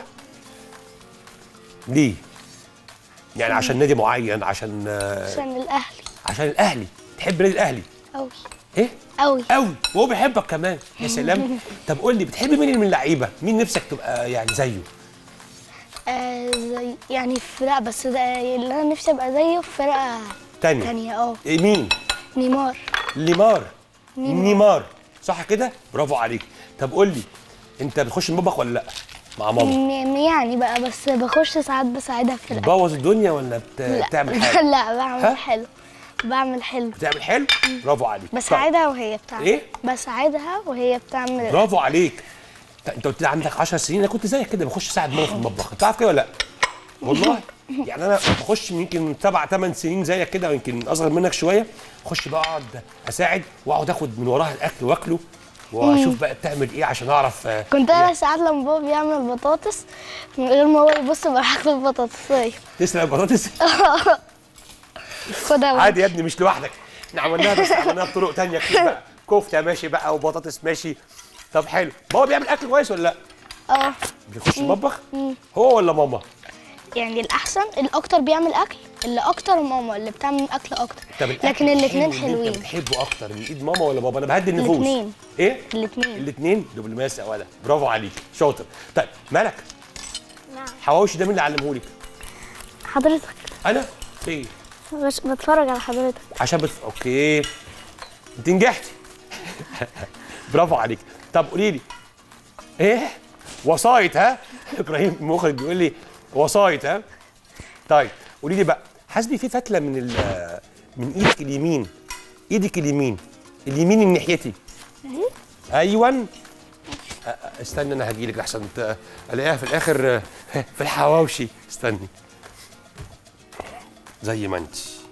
ليه يعني عشان نادي معين عشان آه، عشان الأهلي عشان الاهلي تحب نادي الاهلي أوي ايه قوي قوي وهو بيحبك كمان يا سلام طب قول لي بتحب مين من اللعيبه مين نفسك تبقى يعني زيه آه زي يعني في فرقه بس ده اللي انا نفسي ابقى زيه في فرقه تانية تانية اه إيه مين نيمار ليمار نيمار صح كده برافو عليك طب قول لي انت بتخش المطبخ ولا لا مع ماما م- يعني بقى بس بخش ساعات بساعدها في الاكل بتبوظ الدنيا ولا بت... بتعمل حاجه لا ها؟ بعمل حلو بعمل حلو بتعمل حلو برافو عليك طيب. بساعدها وهي بتعمل إيه؟ بساعدها وهي بتعمل برافو عليك ت- انت قلت لي عندك 10 سنين انا كنت زيك كده بخش اساعد ماما في المطبخ انت عارف كده ولا لا والله يعني انا بخش يمكن من سبع ثمان سنين زيك كده ويمكن اصغر منك شويه اخش بقى اقعد اساعد واقعد اخد من وراها الاكل واكله واشوف بقى بتعمل ايه عشان اعرف آه، كنت هي انا ساعات لما بابا بيعمل بطاطس من غير ما هو يبص بروح اكل البطاطسية تسرق البطاطس خدها بقى. عادي يا ابني مش لوحدك احنا عملناها بس عملناها بطرق تانية كتير بقى كفته ماشي بقى وبطاطس ماشي طب حلو بابا بيعمل اكل كويس ولا لا اه بيخش المطبخ هو ولا ماما يعني الاحسن الاكتر بيعمل اكل اللي اكتر ماما اللي بتعمل اكل اكتر طب الأكل لكن الاثنين الحلو اللي حلوين انت بتحبه اكتر من ايد ماما ولا بابا انا بهدي النفوس الاتنين. ايه الاثنين الاثنين دبلوماسي يا ولد برافو عليك شاطر طيب مالك نعم حواوشي ده مين اللي علمهولك حضرتك انا ايه مش بتفرج على حضرتك عشان بت... اوكي انت نجحتي برافو عليك طب قولي لي ايه وسايط ها ابراهيم المخرج بيقول لي وسايط ها طيب قولي لي بقى حاسبي في فتله من ال... من ايدك اليمين ايدك اليمين اليمين من ناحيتي ايوه أ- أ- استنى انا هجيلك لحسن ت- الاقيها في الاخر آه، في الحواوشي استني زي ما انت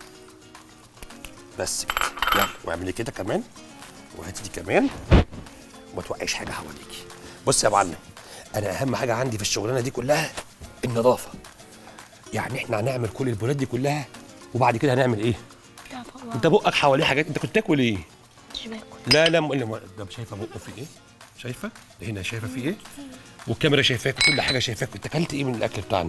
بس كده يلا واعملي كده كمان وهاتي دي كمان وما توقعيش حاجه حواليكي بص يا معلم انا اهم حاجه عندي في الشغلانه دي كلها النظافه يعني احنا هنعمل كل البولات دي كلها وبعد كده هنعمل ايه انت بقك حواليه حاجات انت كنت تاكل ايه مش باكل لا لا م- لا، ده شايفه بقه في ايه شايفه هنا شايفه في ايه والكاميرا شايفاك كل حاجه شايفاك انت اكلت ايه من الاكل بتاعنا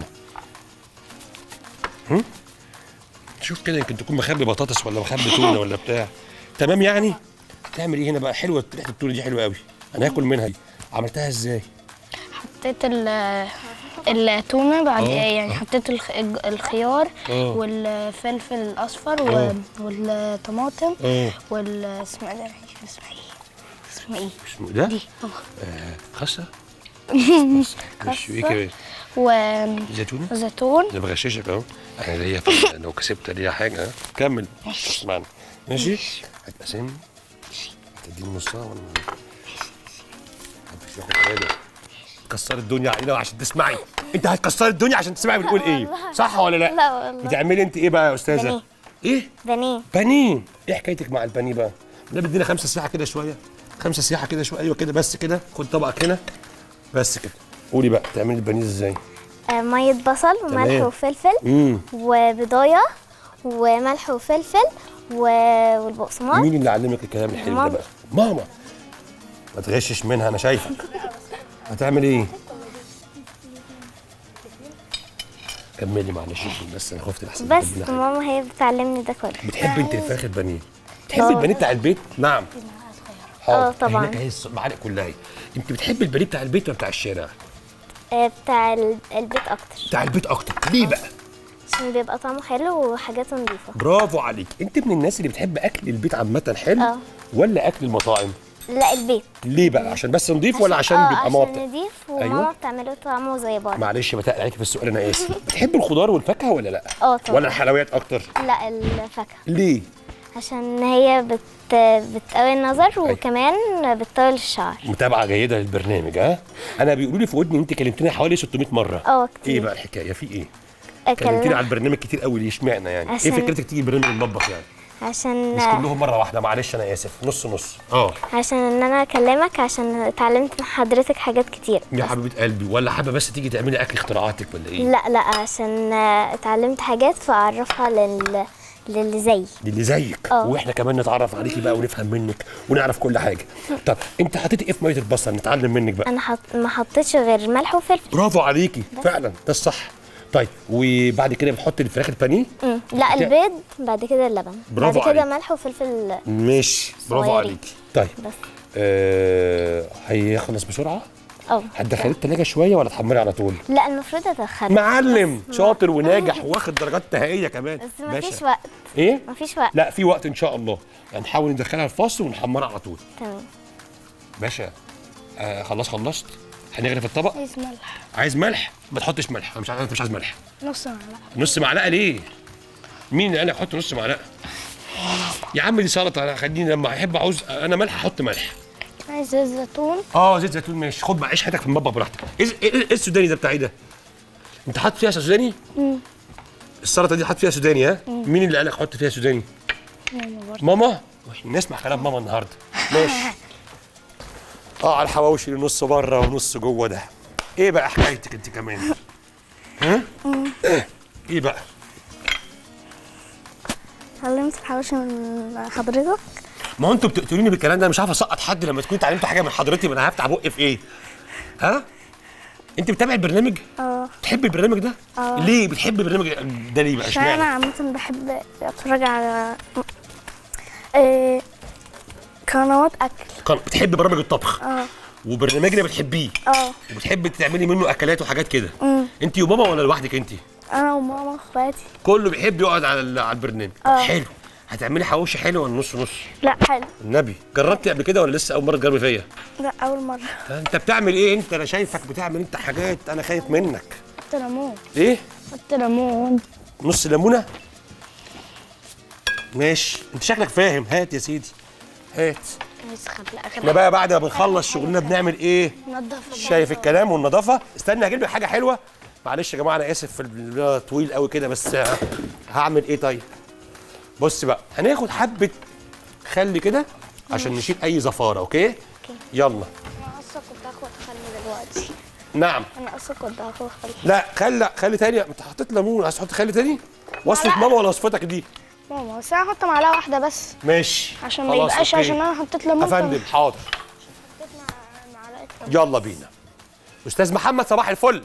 هم؟ شوف كده يمكن تكون مخبي بطاطس ولا مخبي تونه ولا بتاع تمام يعني تعمل ايه هنا بقى حلوه ريحه التونه دي حلوه قوي انا هاكل منها دي عملتها ازاي حطيت ال التونة بعد آه. يعني حطيت الخ- الخيار آه. والفلفل الأصفر آه. و- والطماطم اه وال اسمها ده اسمها ايه؟ اسمها ايه؟ اسمه ده دي اه آه خسه مش ايه كمان زيتونه وزيتون انا بغششك اهو انا ليا في- لو كسبت ليا حاجه ها كمل اسمعني ماشي هتقسم تديني نصها وانا محدش ياخد باله كسر الدنيا علينا عشان تسمعي انت هتكسري الدنيا عشان تسمعي بنقول ايه صح ولا لا لا والله. بتعملي انت ايه بقى يا استاذه بانيه. ايه بانيه بانيه ايه حكايتك مع البانيه بقى ده بدينا خمسه سياحه كده شويه خمسه سياحه كده شويه ايوه كده بس كده خد طبقك هنا بس كده قولي بقى بتعملي البانيه ازاي آه، مية بصل وملح تمام. وفلفل امم وبضاية وملح وفلفل و- والبقسماط مين اللي علمك الكلام الحلو ده ماما. بقى؟ ماما ما تغشش منها انا شايفك هتعمل ايه؟ كملي معلش بس انا خفت لحسن بس تدينا حاجة. ماما هي بتعلمني ده كله بتحبي انت الفراخ البانيه؟ بتحبي اه. البانيه بتاع البيت؟ نعم اه طبعا. هناك اهي الص- المعالق كلها اهي انت بتحبي البانيه بتاع البيت ولا بتاع الشارع؟ آه، بتاع ال- البيت اكتر بتاع البيت اكتر ليه بقى؟ عشان بيبقى طعمه حلو وحاجاته نظيفة برافو عليك انت من الناس اللي بتحب اكل البيت عامه حلو اه. ولا اكل المطاعم؟ لا البيت ليه بقى؟ عشان بس نضيف ولا عشان اه بيبقى ماما عشان بتا- نضيف أيوة. وماما بتعمله طعمه زي بعض معلش بتقل عليك في السؤال انا اسف بتحب الخضار والفاكهه ولا لا اه طبعا. ولا الحلويات اكتر لا الفاكهة ليه عشان هي بت بتقوي النظر وكمان بتطول الشعر متابعه جيده للبرنامج ها انا بيقولوا لي في ودني انت كلمتني حوالي 600 مره اه كتير. ايه بقى الحكايه في ايه كلمتني أكل على البرنامج كتير قوي ليه اشمعنى يعني عشان- ايه فكرتك تيجي برنامج المطبخ يعني عشان مش كلهم مره واحده معلش انا اسف نص نص اه عشان ان انا اكلمك عشان اتعلمت من حضرتك حاجات كتير يا حبيبه قلبي ولا حابه بس تيجي تعملي اكل اختراعاتك ولا ايه لا لا عشان اتعلمت حاجات فاعرفها لل للي زي دي اللي زيك اه. واحنا كمان نتعرف عليكي بقى ونفهم منك ونعرف كل حاجه طب انت حطيتي ايه في ميه البصل نتعلم منك بقى انا حط... ما حطيتش غير ملح وفلفل برافو عليكي فعلا ده الصح طيب وبعد كده بتحط الفراخ البانيه مم. لا البيض بعد كده اللبن برافو بعد كده عليك. ملح وفلفل ماشي برافو صغيرين. عليكي طيب بس آه هيخلص بسرعه اه هتدخليه التلاجة شويه ولا تحمري على طول لا المفروض ادخله معلم شاطر وناجح واخد درجات نهائيه كمان بس باشا. مفيش وقت ايه مفيش وقت لا في وقت ان شاء الله هنحاول ندخلها الفصل ونحمرها على طول تمام باشا آه خلاص خلصت هنغرف الطبق عايز ملح عايز ملح ما تحطش ملح انا مش عايز انت مش عايز ملح نص معلقه نص معلقه ليه مين اللي قال لك حط نص معلقه يا عم دي سلطه انا خليني لما احب عاوز انا ملح احط ملح عايز زيت زيتون اه زيت زيتون ماشي خد بقى عيش حياتك في المطبخ براحتك ايه ايه إيه السوداني ده بتاع ايه ده انت حاطط فيها سوداني السلطه دي حاطط فيها سوداني ها مين اللي قال لك حط فيها سوداني ماما برضه ماما نسمع كلام ماما النهارده ماشي اه على الحواوشي اللي نص بره ونص جوه ده ايه بقى حكايتك انت كمان ها إيه؟ ايه بقى علمت الحواوشي من حضرتك ما هو انتوا بتقتلوني بالكلام ده أنا مش عارف اسقط حد لما تكونوا اتعلمتوا حاجه من حضرتي ما انا هفتح بقي في ايه ها انت بتابع البرنامج اه بتحب البرنامج ده آه. ليه بتحب البرنامج ده ليه بقى عشان انا اشمعنى عامة بحب اتفرج على آه، قنوات اكل كان- بتحب برامج الطبخ اه وبرنامجنا بتحبيه اه وبتحب تعملي منه اكلات وحاجات كده أمم. انت وماما ولا لوحدك انت انا وماما واخواتي كله بيحب يقعد على ال- على البرنامج آه. حلو هتعملي حواوشي حلو ولا نص نص لا حلو النبي جربتي قبل كده ولا لسه اول مره تجربي فيا لا اول مرة انت بتعمل ايه انت انا شايفك بتعمل انت حاجات انا خايف منك حط ليمون ايه حط ليمون نص ليمونه ماشي انت شكلك فاهم هات يا سيدي هات يسخن في احنا الاخر بقى بعد ما بنخلص شغلنا بنعمل ايه نضف شايف الكلام والنظافه استنى هجيب لك حاجه حلوه معلش يا جماعه انا اسف في ال- طويل قوي كده بس آه، هعمل ايه طيب بص بقى هناخد حبه خل كده عشان نشيل اي زفاره اوكي يلا انا اصلا كنت هاخد خل دلوقتي نعم انا اصلا كنت هاخد خل لا خل لا خل تاني انت حطيت ليمون عايز تحط خل تاني وصفه معلقة. ماما ولا وصفتك دي ماما بس انا هحط معلقة واحدة بس ماشي عشان ما خلاص، يبقاش أوكي. عشان انا حطيت ليمون افندم حاضر حطيت مع- معلقة ليمون. يلا بينا استاذ محمد صباح الفل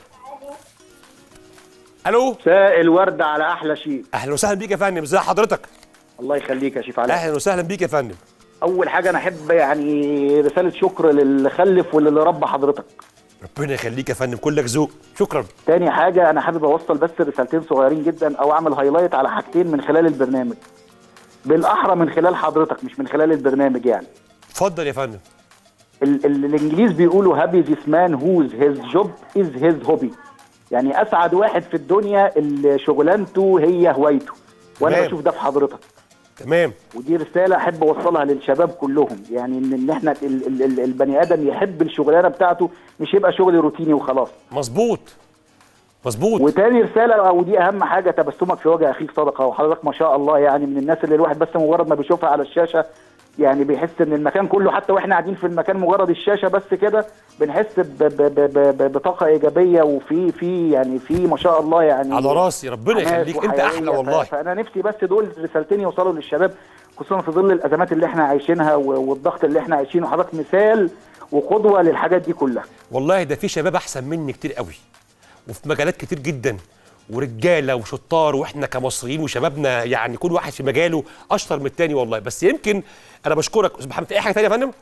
الو مساء الورد على احلى شيف اهلا وسهلا بيك يا فندم ازي حضرتك الله يخليك يا شيف علاء اهلا وسهلا بيك يا فندم اول حاجه انا احب يعني رساله شكر للي خلف وللي ربى حضرتك ربنا يخليك يا فندم كلك ذوق شكرا تاني حاجه انا حابب اوصل بس رسالتين صغيرين جدا او اعمل هايلايت على حاجتين من خلال البرنامج بالاحرى من خلال حضرتك مش من خلال البرنامج يعني اتفضل يا فندم ال ال الانجليز بيقولوا هابي ذيس مان هوز هيز جوب از هيز هوبي يعني اسعد واحد في الدنيا اللي شغلانته هي هوايته وانا تمام. بشوف ده في حضرتك تمام ودي رساله احب اوصلها للشباب كلهم يعني ان ان احنا ال ال ال البني ادم يحب الشغلانه بتاعته مش يبقى شغل روتيني وخلاص مظبوط مظبوط وتاني رساله ودي اهم حاجه تبسمك في وجه اخيك صدقه وحضرتك ما شاء الله يعني من الناس اللي الواحد بس مجرد ما بيشوفها على الشاشه يعني بيحس ان المكان كله حتى واحنا قاعدين في المكان مجرد الشاشه بس كده بنحس ب- ب- ب- ب- بطاقه ايجابيه وفي في يعني في ما شاء الله يعني على راسي ربنا حماس يخليك انت وحيوية. احلى والله ف- فانا نفسي بس دول رسالتين يوصلوا للشباب خصوصا في ظل الازمات اللي احنا عايشينها و- والضغط اللي احنا عايشينه حضرتك مثال وقدوه للحاجات دي كلها والله ده في شباب احسن مني كتير قوي وفي مجالات كتير جدا ورجاله وشطار واحنا كمصريين وشبابنا يعني كل واحد في مجاله اشطر من التاني والله بس يمكن انا بشكرك استاذ محمد في اي حاجه تانيه يا فندم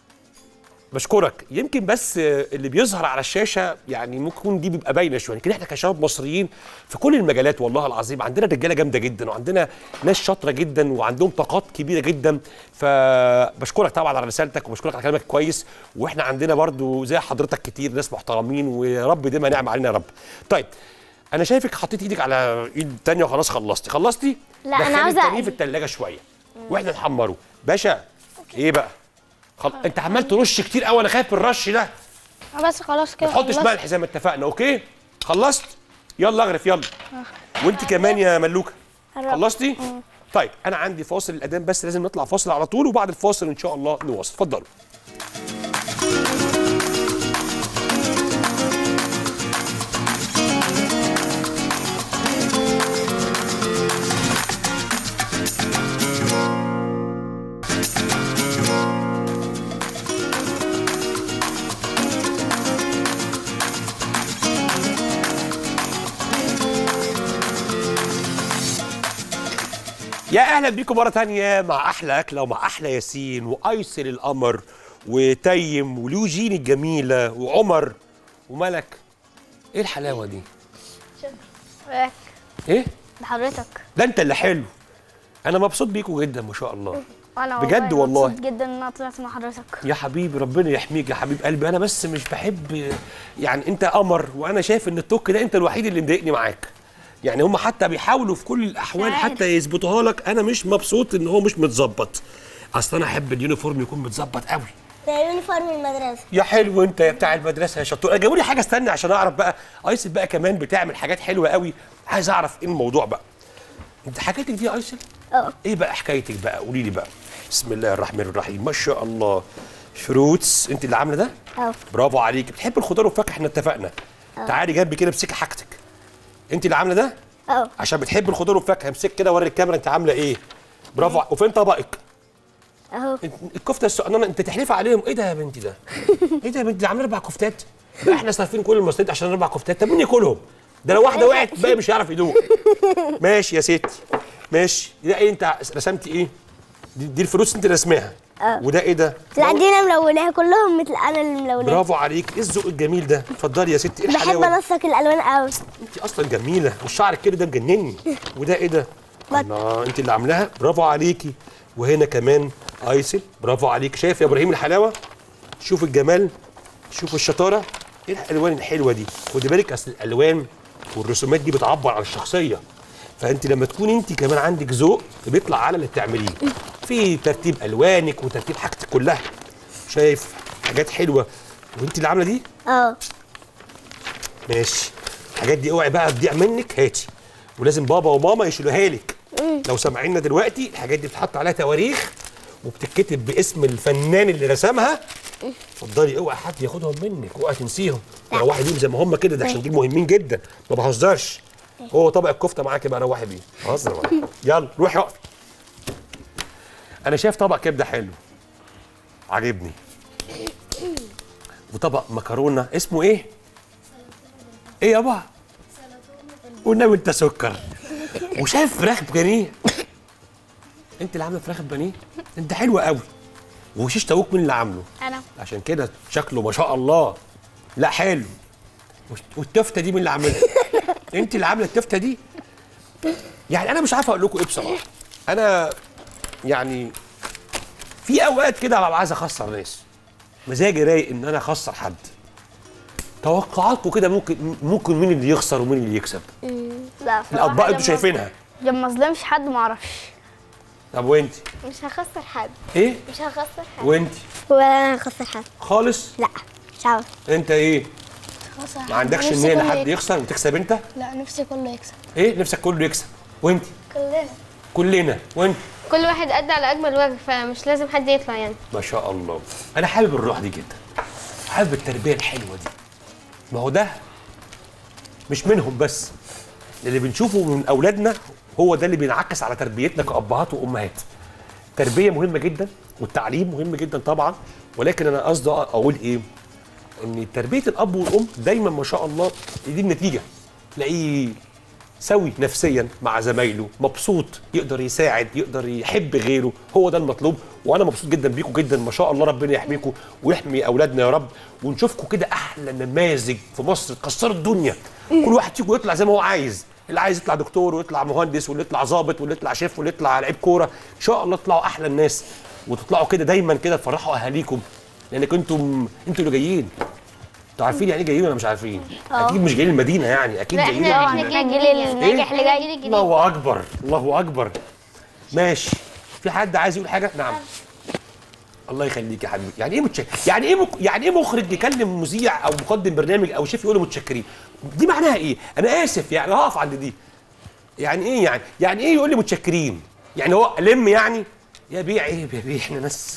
بشكرك يمكن بس آه، اللي بيظهر على الشاشه يعني ممكن يكون دي بيبقى باينه شويه لكن احنا كشباب مصريين في كل المجالات والله العظيم عندنا رجاله جامده جدا وعندنا ناس شاطره جدا وعندهم طاقات كبيره جدا فبشكرك طبعا على رسالتك وبشكرك على كلامك كويس واحنا عندنا برضو زي حضرتك كتير ناس محترمين ويا رب دايما نعم علينا يا رب طيب انا شايفك حطيت ايدك على ايد تانية وخلاص خلصتي خلصتي لا، أنا دخلي عاوزة التانية أقلي. في التلاجة شويه واحنا نحمره باشا ايه بقى خل... انت عمال ترش كتير قوي انا خايف من الرش ده آه، بس خلاص ما كده تحطش خلصت. ملح زي ما اتفقنا اوكي خلصت يلا اغرف يلا وانت كمان يا ملوكه خلصتي طيب انا عندي فاصل الاذان بس لازم نطلع فاصل على طول وبعد الفاصل ان شاء الله نواصل اتفضلوا يا اهلا بيكم مره تانية مع احلى اكله ومع احلى ياسين وايسل القمر وتيم ولوجين الجميله وعمر وملك ايه الحلاوه دي ايه بحضرتك ده انت اللي حلو انا مبسوط بيكم جدا ما شاء الله وانا بجد والله. مبسوط جدا ان انا طلعت مع حضرتك يا حبيبي ربنا يحميك يا حبيب قلبي انا بس مش بحب يعني انت قمر وانا شايف ان التوك ده انت الوحيد اللي مضايقني معاك يعني هم حتى بيحاولوا في كل الاحوال حتى يظبطوها لك انا مش مبسوط ان هو مش متظبط اصل انا احب اليونيفورم يكون متظبط قوي ده يونيفورم المدرسه يا حلو انت يا بتاع المدرسه يا شطور جابوا لي حاجه استنى عشان اعرف بقى ايسل بقى كمان بتعمل حاجات حلوه قوي عايز اعرف ايه الموضوع بقى انت حكايتك دي يا ايسل اه ايه بقى حكايتك بقى قولي لي بقى بسم الله الرحمن الرحيم ما شاء الله فروتس انت اللي عامله ده اه برافو عليك بتحب الخضار والفاكهه احنا اتفقنا تعالي جنبي كده امسكي حاجتك انت اللي عامله ده اه عشان بتحب الخضار والفاكهه امسك كده وري الكاميرا انت عامله ايه برافو ع- وفين طبقك اهو انت- الكفته السقنانه انت تحلفي عليهم ايه ده يا بنتي ده ايه ده يا بنتي ده عامله اربع كفتات بقى احنا صارفين كل المصريين عشان اربع كفتات طب مين ياكلهم ده لو واحده وقعت باقي مش هيعرف يدوق ماشي يا ستي ماشي ده ايه انت رسمتي ايه دي, دي الفلوس انت رسمها اه. وده ايه ده لا دي انا ملوناها كلهم مثل انا اللي ملوناها برافو عليك ايه الذوق الجميل ده اتفضلي يا ستي ايه بحب الحلاوه دي؟ انسق الالوان قوي انت اصلا جميله والشعر الكيري ده مجنني وده ايه ده الله انت اللي عاملاها برافو عليكي وهنا كمان ايسل برافو عليك شايف يا ابراهيم الحلاوه شوف الجمال شوف الشطاره ايه الالوان الحلوه دي خدي بالك اصل الالوان والرسومات دي بتعبر عن الشخصيه فانت لما تكون انت كمان عندك ذوق بيطلع على اللي بتعمليه في ترتيب الوانك وترتيب حاجتك كلها شايف حاجات حلوه وانت اللي عامله دي اه ماشي الحاجات دي اوعي بقى تضيع منك هاتي ولازم بابا وماما يشيلوها لك لو سامعيننا دلوقتي الحاجات دي بتحط عليها تواريخ وبتتكتب باسم الفنان اللي رسمها اتفضلي اوعي حد ياخدهم منك اوعي تنسيهم روحي بيهم زي ما هم كده ده عشان دول مهمين جدا ما بهزرش هو طبق الكفته معاكي بقى روحي بيه بهزر معاك. يلا روحي اقفي انا شايف طبق كبده حلو عاجبني وطبق مكرونه اسمه ايه ايه يابا والنبي انت سكر وشايف فراخ بانيه انت اللي عامله فراخ بانيه انت حلوه قوي وشيش تاوك مين اللي عامله انا عشان كده شكله ما شاء الله لا حلو والت- والتفته دي مين اللي عاملها انت اللي عامله التفته دي يعني انا مش عارف اقول لكم ايه بصراحه انا يعني في اوقات كده ببقى عايز اخسر ناس مزاجي رايق ان انا اخسر حد توقعاتكم كده ممكن ممكن مين اللي يخسر ومين اللي يكسب لا الاطباق انتوا شايفينها لما اظلمش حد ما اعرفش طب وانت مش هخسر حد ايه مش هخسر حد وانت ولا هخسر حد خالص لا مش عارف انت ايه ما عندكش نفسي ان كله حد يكسب. يخسر وتكسب انت لا نفسي كله يكسب ايه نفسك كله يكسب وانت كلنا كلنا وانت كل واحد قد على اجمل وجه فمش لازم حد يطلع يعني ما شاء الله انا حابب الروح دي جدا حابب التربيه الحلوه دي ما هو ده مش منهم بس اللي بنشوفه من اولادنا هو ده اللي بينعكس على تربيتنا كابهات وامهات تربيه مهمه جدا والتعليم مهم جدا طبعا ولكن انا قصدي اقول ايه ان تربيه الاب والام دايما ما شاء الله دي النتيجه تلاقيه سوي نفسيا مع زمايله مبسوط يقدر يساعد يقدر يحب غيره هو ده المطلوب وانا مبسوط جدا بيكم جدا ما شاء الله ربنا يحميكم ويحمي اولادنا يا رب ونشوفكم كده احلى نماذج في مصر تكسروا الدنيا كل واحد فيكم يطلع زي ما هو عايز اللي عايز يطلع دكتور ويطلع مهندس واللي يطلع ظابط واللي يطلع شيف واللي يطلع لعيب كوره ان شاء الله تطلعوا احلى الناس وتطلعوا كده دايما كده تفرحوا اهاليكم لانك انتم انتوا اللي جايين انتوا عارفين يعني ايه جايين ولا مش عارفين اكيد مش جايين المدينه يعني اكيد لا جايين احنا المدينة. احنا الجيل جيل الناجح اللي جاي. جاي الله اكبر الله اكبر ماشي في حد عايز يقول حاجه نعم الله يخليك يا حبيبي يعني ايه متشكر يعني ايه مك... يعني ايه مخرج يكلم مذيع او مقدم برنامج او شيف يقول له متشكرين دي معناها ايه انا اسف يعني هقف عند دي يعني ايه يعني يعني ايه يقول لي متشكرين يعني هو لم يعني يا بيه عيب يا بيه احنا ناس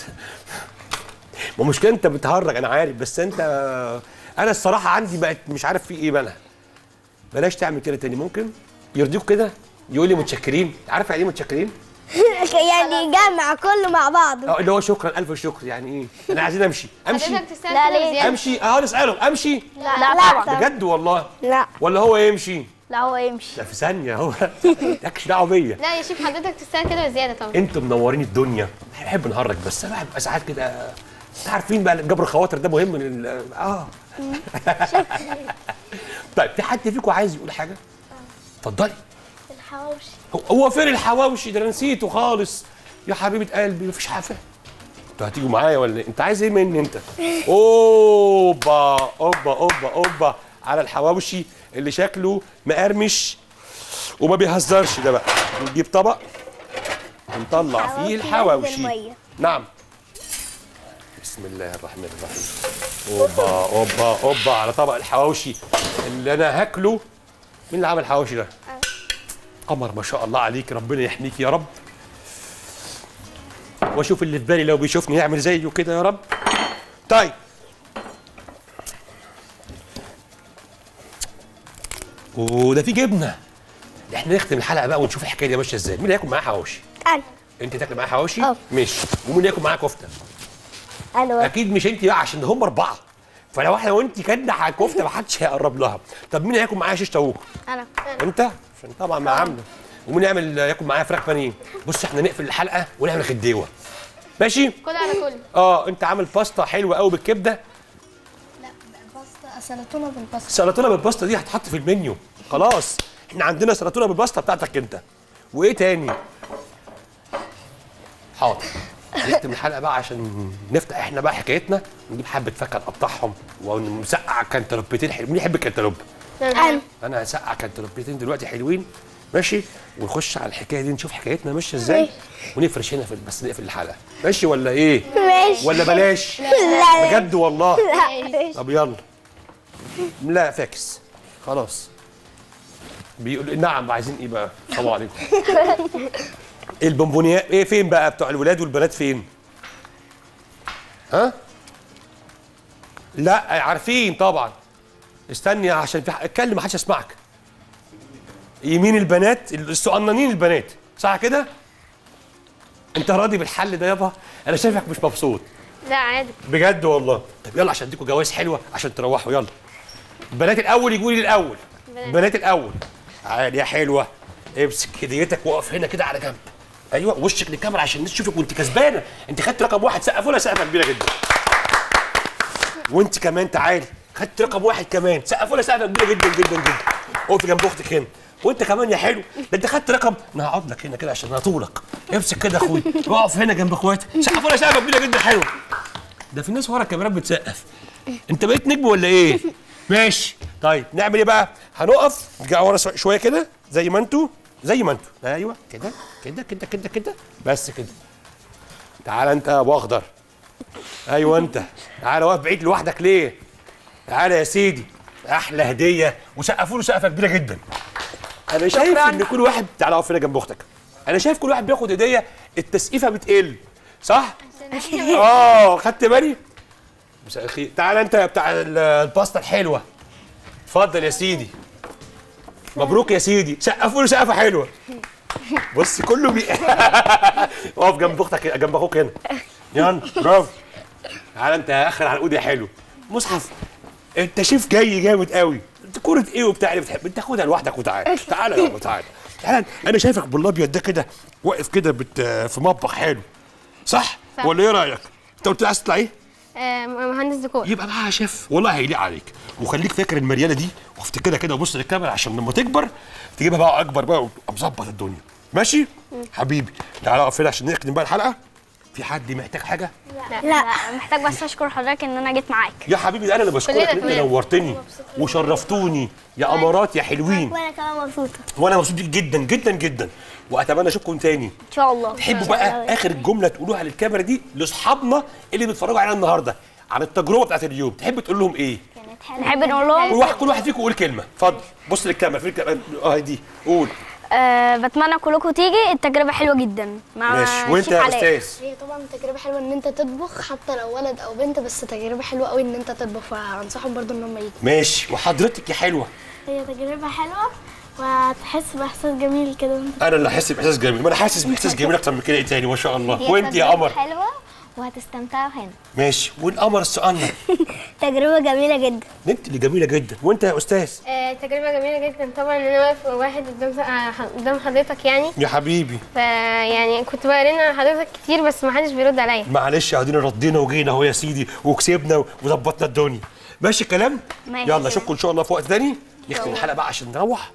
ما مشكلة انت بتهرج انا عارف بس انت انا الصراحه عندي بقت مش عارف في ايه مالها بلاش تعمل كده تاني ممكن يرضيك كده يقول لي متشكرين عارف يعني ايه متشكرين يعني جمع كله مع بعضه اه اللي هو شكرا الف شكر يعني ايه انا عايزين امشي امشي حضرتك تستاهل لا، كده ليه؟ بزيادة. امشي اه نساله امشي لا طبعا بجد والله لا ولا هو يمشي لا هو يمشي ده في ثانيه هو مالكش دعوه بيا لا يا شيف حضرتك تستاهل كده بزياده طبعا انتوا منورين الدنيا بحب نهرج بس انا ببقى ساعات كده انتوا عارفين بقى جبر الخواطر ده مهم لل... اه طيب في حد فيكم عايز يقول حاجه اتفضلي الحواوشي هو- هو فين الحواوشي ده انا نسيته خالص يا حبيبه قلبي مفيش حاجه انتوا هتيجوا معايا ولا إيه؟ انت عايز ايه مني انت اوبا اوبا اوبا اوبا على الحواوشي اللي شكله مقرمش وما بيهزرش ده بقى نجيب طبق ونطلع فيه الحواوشي نعم بسم الله الرحمن الرحيم اوبا اوبا اوبا على طبق الحواوشي اللي انا هاكله مين اللي عمل الحواوشي ده؟ قمر ما شاء الله عليك ربنا يحميك يا رب واشوف اللي في بالي لو بيشوفني يعمل زيه كده يا رب طيب وده في جبنه احنا نختم الحلقه بقى ونشوف الحكايه دي ماشيه ازاي مين اللي هياكل معاه حواوشي انا انت تاكل معاه حواوشي اه. ماشي ومين ياكل معاه كفته انا اكيد مش انت بقى عشان هم اربعه فلو احنا وانت كنا على الكفته ما حدش هيقرب لها طب مين هياكل معايا شيش طاووق انا انت عشان طبعا مع عامله ومين يعمل ياكل معايا فراخ بانيه بص احنا نقفل الحلقه ونعمل خديوه ماشي كل على كل اه انت عامل باستا حلوه قوي بالكبده لا باستا سلطونه بالباستا سلطونه بالباستا دي هتحط في المنيو خلاص احنا عندنا سلطونه بالباستا بتاعتك انت وايه تاني حاضر نختم الحلقه بقى عشان نفتح احنا بقى حكايتنا نجيب حبه فاكهه نقطعهم ونسقع كانتالوبتين حلوين مين يحب الكانتالوب انا انا هسقع كانتالوبتين دلوقتي حلوين ماشي ونخش على الحكايه دي نشوف حكايتنا ماشيه ازاي ونفرش هنا في بس نقفل الحلقه ماشي ولا ايه ماشي ولا بلاش لا بجد والله لا طب يلا لا فاكس خلاص بيقول نعم عايزين ايه بقى السلام عليكم البونبونيات ايه فين بقى بتوع الولاد والبنات فين ها لا عارفين طبعا استني عشان في ح- اتكلم محدش يسمعك يمين البنات الصغننين البنات صح كده انت راضي بالحل ده يابا انا شايفك مش مبسوط لا عادي بجد والله طب يلا عشان اديكوا جوائز حلوه عشان تروحوا يلا البنات الاول يجوا لي الاول البنات الاول تعالي يا حلوه امسك هديتك وقف هنا كده على جنب ايوه وشك للكاميرا عشان الناس تشوفك وانت كسبانه انت خدت رقم واحد سقفوا لها سقفه كبيره جدا وانت كمان تعالي خدت رقم واحد كمان سقفوا لها سقفه كبيره جدا جدا جدا اقفي جنب اختك هنا وانت كمان يا حلو ده انت خدت رقم انا هقعد لك هنا كده عشان اطولك امسك كده يا اخويا اقف هنا جنب اخواتك سقفوا لها سقفه كبيره جدا حلو ده في ناس ورا الكاميرات بتسقف انت بقيت نجم ولا ايه ماشي طيب نعمل ايه بقى هنقف نرجع ورا شو- شويه كده زي ما انتوا زي ما انتوا ايوه كده كده كده كده كده بس كده تعال انت يا ابو اخضر ايوه انت تعال واقف بعيد لوحدك ليه تعال يا سيدي احلى هديه وسقفوا له سقفه كبيره جدا انا شايف ان كل واحد تعال اقف هنا جنب اختك انا شايف كل واحد بياخد هديه التسقيفه بتقل صح اه خدت بالي مساء الخير تعال انت يا بتاع ال- الباستا الحلوه اتفضل يا سيدي مبروك يا سيدي سقفوا له سقفه حلوه بص كله بي اقف جنب اختك جنب اخوك هنا يلا برافو تعال انت يا اخر على يا حلو مصحف انت شيف جاي جامد قوي انت كوره ايه وبتاع اللي بتحب انت خدها لوحدك وتعالى تعالى يابا تعالى تعالى انا شايفك بالابيض ده كده واقف كده بت... في مطبخ حلو صح صح. ولا ايه رايك انت قلت لي عايز تطلع ايه آه، مهندس ديكور يبقى بقى يا شيف والله هيليق عليك وخليك فاكر المرياله دي وافتكرها كده وبص للكاميرا عشان لما تكبر تجيبها بقى اكبر بقى وتبقى مظبط الدنيا ماشي حبيبي تعالى اقف هنا عشان نختم بقى الحلقه في حد محتاج حاجه لا محتاج بس اشكر حضرتك ان انا جيت معاك يا حبيبي ده انا اللي بشكرك كلنا ان انت كلنا. نورتني وشرفتوني يا امارات يا حلوين وانا كمان مبسوطه وانا مبسوط بيك جدا جدا جدا واتمنى اشوفكم تاني ان شاء الله تحبوا بقى اخر الجمله تقولوها للكاميرا دي لاصحابنا اللي بيتفرجوا علينا النهارده عن التجربه بتاعت اليوم تحب تقول لهم ايه نحب نقول لهم كل واحد كل واحد فيكم يقول كلمه اتفضل بص للكاميرا في الكاميرا اه دي قول آه بتمنى كلكم تيجي التجربه حلوه جدا مع ماشي وانت الشيف يا علاء. استاذ هي طبعا تجربة حلوة ان انت تطبخ حتى لو ولد او بنت بس تجربة حلوة قوي ان انت تطبخ فانصحهم برضو ان هم يجوا ماشي وحضرتك يا حلوه هي تجربه حلوه وهتحس باحساس جميل كده انا اللي احس باحساس جميل ما انا حاسس باحساس جميل اكتر من كده ايه تاني ما شاء الله وانت يا قمر حلوه وهتستمتعوا هنا ماشي والقمر الصغنن تجربة جميلة جدا انت اللي جميله جدا وانت يا استاذ آه، تجربة جميلة جدا طبعا ان انا واقف واحد قدام آه، قدام حضرتك يعني يا حبيبي فيعني كنت برن على حضرتك كتير بس ما حدش بيرد عليا معلش ادينا ردينا وجينا اهو يا سيدي وكسبنا وظبطنا الدنيا ماشي الكلام ماشي يلا كده. اشوفكم ان شاء الله في وقت تاني نختم الحلقه بقى عشان نروح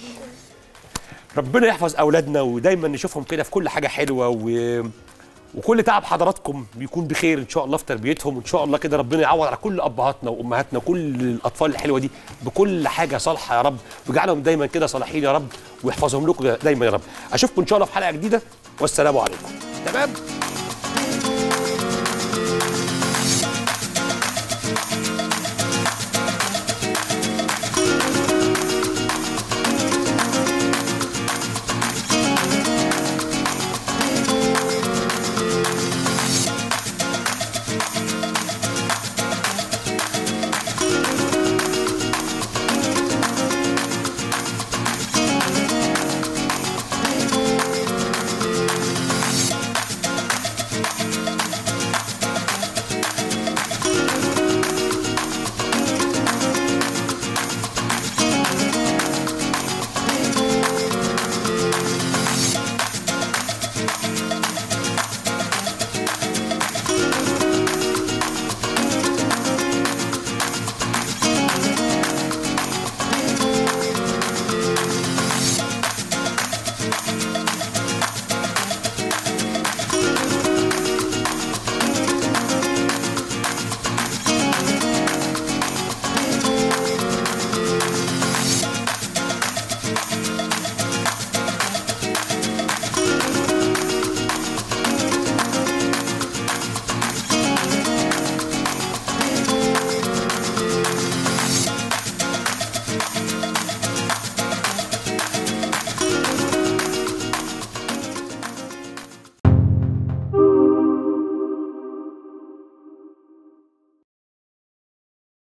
ربنا يحفظ اولادنا ودايما نشوفهم كده في كل حاجه حلوه و... وكل تعب حضراتكم بيكون بخير ان شاء الله في تربيتهم وان شاء الله كده ربنا يعوض على كل ابهاتنا وامهاتنا كل الاطفال الحلوه دي بكل حاجه صالحه يا رب ويجعلهم دايما كده صالحين يا رب ويحفظهم لكم دايما يا رب اشوفكم ان شاء الله في حلقه جديده والسلام عليكم تمام